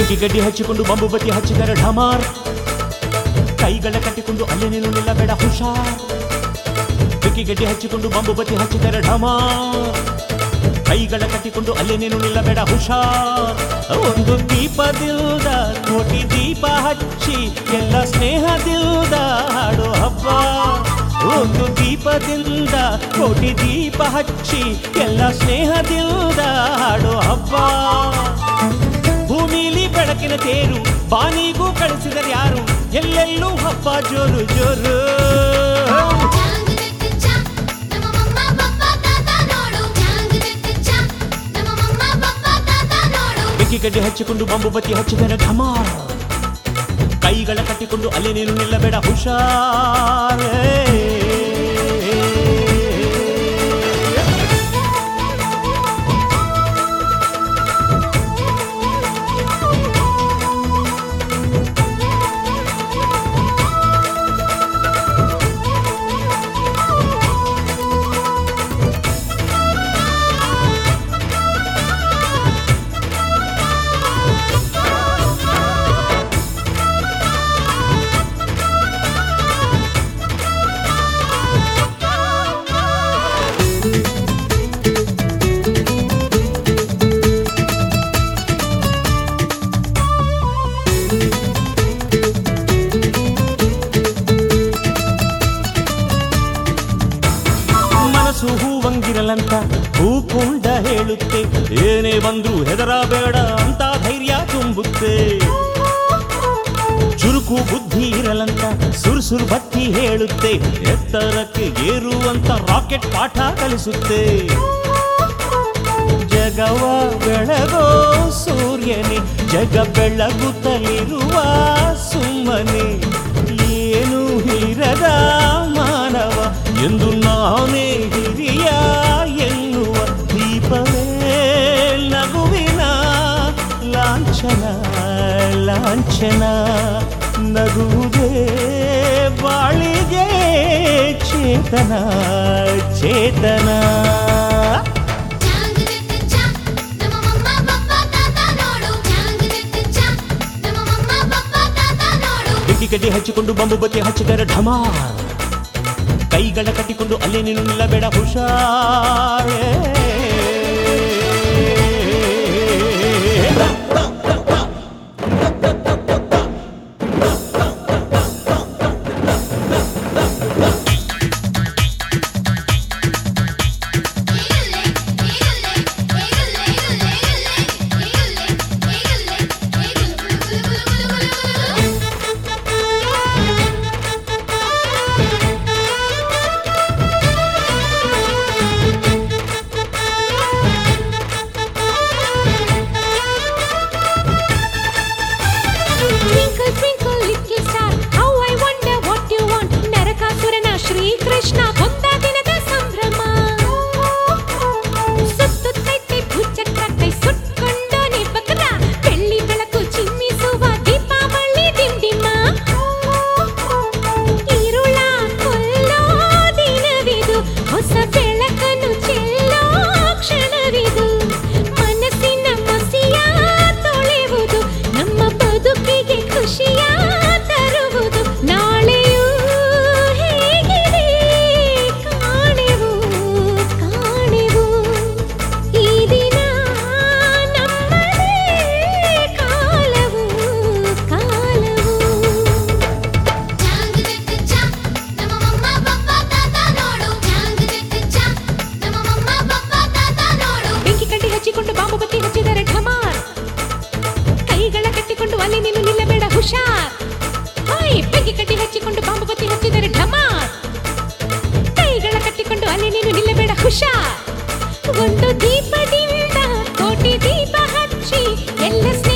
ಬೆಂಕಿ ಗಡ್ಡಿ ಹಚ್ಚಿಕೊಂಡು ಬಂಬು ಬತ್ತಿ ಹಚ್ಚಿದರೆ ಢಮಾರ್ ಕೈಗಳ ಕಟ್ಟಿಕೊಂಡು ಅಲ್ಲಿ ನೀನು ನಿಲ್ಲಬೇಡ ಹುಷಾರ್ ಬೆಂಕಿ ಗಡ್ಡಿ ಹಚ್ಚಿಕೊಂಡು ಬಂಬು ಬತ್ತಿ ಹಚ್ಚಿದರೆ ಢಮಾರ್ ಕೈಗಳ ಕಟ್ಟಿಕೊಂಡು ಅಲ್ಲಿ ನೀನು ನಿಲ್ಲಬೇಡ ಹುಷಾರ್ ಒಂದು ದೀಪದಿಲ್ದ ಕೋಟಿ ದೀಪ ಹಚ್ಚಿ ಎಲ್ಲ ಸ್ನೇಹದಿಲ್ದ ಹಾಡೋ ಹಬ್ಬ ಒಂದು ದೀಪದಿಂದ ಕೋಟಿ ದೀಪ ಹಚ್ಚಿ ಎಲ್ಲ ಸ್ನೇಹದಿಲ್ದ ಹಾಡೋ ಹಬ್ಬ ಭೂಮಿಲಿ ಬೆಳಕಿನ ತೇರು ಬಾನಿಗೂ ಕಳಿಸಿದರೆ ಯಾರು ಎಲ್ಲೆಲ್ಲೂ ಹಬ್ಬ ಜೋರು ಜೋರು ಜಾಂಗ್ ಜಗ್ ಜಾ ನಮ್ಮ ಮಮ್ಮ ಪಪ್ಪ ತಾತ ನೋಡು ಜಾಂಗ್ ಜಗ್ ಜಾ ನಮ್ಮ ಮಮ್ಮ ಪಪ್ಪ ತಾತ ನೋಡು ಬೆಂಕಿ ಗಡ್ಡೆ ಹಚ್ಚಿಕೊಂಡು ಬಂಬು ಬತ್ತಿ ಹಚ್ಚಿದರೆ ಢಮಾರ್ ಕೈಗಳ ಕಟ್ಟಿಕೊಂಡು ಅಲ್ಲಿ ನೀನು ನಿಲ್ಲಬೇಡ ಹುಷಾರ್ ಮನಸ್ಸು ಹೂವಂಗಿರಲಂತ ಹೂಕುಂಡ ಹೇಳುತ್ತೆ ಏನೇ ಬಂದ್ರು ಹೆದರಬೇಡ ಅಂತ ಧೈರ್ಯ ತುಂಬುತ್ತೆ ಚುರುಕು ಬುದ್ಧಿ ಇರಲಂತ ಸುರುಸುರು ಬತ್ತಿ ಹೇಳುತ್ತೆ ಎತ್ತರಕ್ಕೆ ಏರುವಂತ ರಾಕೆಟ್ ಪಾಠ ಕಲಿಸುತ್ತೆ ಜಗವ ಬೆಳಗೋ ಸೂರ್ಯನೇ ಜಗ ಬೆಳಗುತ್ತಲಿರುವ ಸುಮ್ಮನೆ ಏನು ಹಿರದ ಮಾನವ ಎಂದು ನಾನೇ ಹಿರಿಯ ಎನ್ನುವ ದೀಪವೇ ನಗುವಿನ ಲಾಂಛನ ಲಾಂಛನ ನಗುವುದೇ ಬಾಳಿಗೆ ಚೇತನ ಚೇತನ ಜಾಂಗ್ ಜಗ್ ಜಾ ನಮ್ಮ ಮಮ್ಮ ಪಪ್ಪ ತಾತ ನೋಡು ಜಾಂಗ್ ಜಗ್ ಜಾ ನಮ್ಮ ಮಮ್ಮ ಪಪ್ಪ ತಾತ ನೋಡು ಬೆಂಕಿ ಕಡ್ಡಿ ಹಚ್ಚಿಕೊಂಡು ಬಂಬು ಬತ್ತಿ ಹಚ್ಚಿದರೆ ಢಮಾರ್ ಕೈಗಳ ಕಟ್ಟಿಕೊಂಡು ಅಲ್ಲಿ ನೀನು ನಿಲ್ಲಬೇಡ ಹುಷಾರ್ ಏಗುಲ್ಲೆ ಏಗುಲ್ಲೆ ಏಗುಲ್ಲೆ ಏಗುಲ್ಲೆ ಏಗುಲ್ಲೆ ಏಗುಲ್ಲೆ ಏಗುಲ್ಲೆ Twinkle, twinkle, little star, how I wonder what you want. ನರಕಾಸುರನ Shrikrishna ಕೊಂದ ದಿನದ ಸಂಭ್ರಮ ಸುತ್ತುತ್ತೈತೆ ಭೂಚಕ್ರ ಕೈ ಸುಟ್ಕೊಂಡೋನೆ ಬಕರ ಬೆಳ್ಳಿ ಬೆಳಕು ಚಿಮ್ಮಿಸುವ ದೀಪಾವಳಿ ಡಿಂಡಿಮ ഇരുള ಕೊಲ್ಲೋ ದಿನವಿದು ಹೊಸ ಬೆಳಕನ್ನು ಚೆಲ್ಲೋ ಕ್ಷಣವಿದು ಮನಸ್ಸಿನ ಮಸಿಯ ತೊಳೆಯುವುದು ನಮ್ಮ ಬದುಕಿಗೆ ಖುಷಿಯ ತರುವುದು ನಾಳೆಯೂ ಹೇಗಿದೆ ಕಾಣೆವು ಕಾಣೆವು ಈ ದಿನ ನಮ್ಮದೇ ಕಾಲವು ಕಾಲವು ಜಾಂಗ್ ಜಗ್ ಜಾ ನಮ್ಮ ಮಮ್ಮ ಪಪ್ಪ ತಾತ ನೋಡು ಜಾಂಗ್ ಜಗ್ ಜಾ ನಮ್ಮ ಮಮ್ಮ ಪಪ್ಪ ತಾತ ನೋಡು ಬೆಂಕಿ ಕಡ್ಡಿ ಹಚ್ಚಿಕೊಂಡು ಬಾಂಬು ಬತ್ತಿ ಹಚ್ಚಿದರೆ ಢಮಾರ್ ಕೈಗಳ ಕಟ್ಟಿಕೊಂಡು ಅಲ್ಲಿ ನೀನು ನಿಲ್ಲಬೇಡ ಹುಷಾರ್ ಹಾಯ್ ಬೆಂಕಿ ಕಡ್ಡಿ ಹಚ್ಚಿಕೊಂಡು ಬಾಂಬು ಬತ್ತಿ ಹಚ್ಚಿದರೆ ಢಮಾರ್ ಕೈಗಳ ಕಟ್ಟಿಕೊಂಡು ಅಲ್ಲಿ ನೀನು ನಿಲ್ಲಬೇಡ ಹುಷಾರ್ ಒಂದು ದೀಪದಿಂದ ಕೋಟಿ ದೀಪ ಹಚ್ಚಿ ಎಲ್ಲ